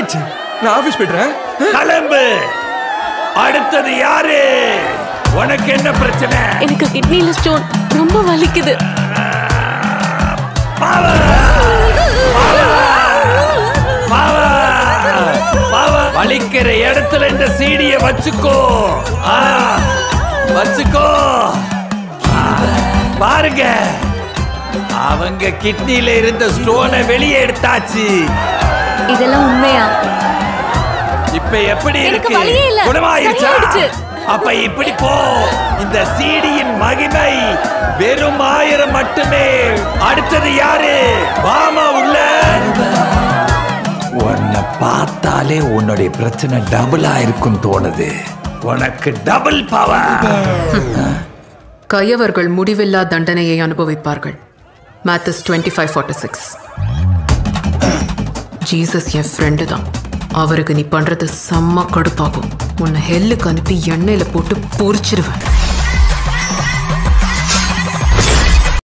என்னாச்சு நான் ஆபீஸ் போயிடுறேன் கிளம்பு அடுத்தது யாரு உனக்கு என்ன பிரச்சனை எனக்கு கிட்னில ஸ்டோன் ரொம்ப வலிக்குது பாவா பாவா வலிக்கிற இடத்துல இந்த சீடிய வச்சுக்கோ ஆ, வச்சுக்கோ ஆ, பாருங்க அவங்க கிட்னில இருந்த ஸ்டோனை வெளியே எடுத்தாச்சு இதெல்லாம் உண்மையா இப்ப எப்படி எனக்கு இருக்கு வலியே இல்ல. குணமாயிருச்சா சரியாயிடுச்சு. அப்ப இப்படி போ இந்த சீடியின் மகிமை வெறும் ஆயிரம் மட்டுமே அடுத்தது யாரு வாமா உள்ள உன்னை பார்த்தாலே உன்னுடைய பிரச்சனை டபுளா இருக்கும் தோணுது உனக்கு டபுள் பவர் கயவர்கள் முடிவில்லா தண்டனையை அனுபவிப்பார்கள் Matthews twenty five forty six Jesus என் ஃப்ரெண்டு தான் அவருக்கு நீ பண்றது செம்ம கடுப்பாகும் உன்னை ஹெல்லுக்கு அனுப்பி எண்ணெயில போட்டு பொரிச்சிருவேன்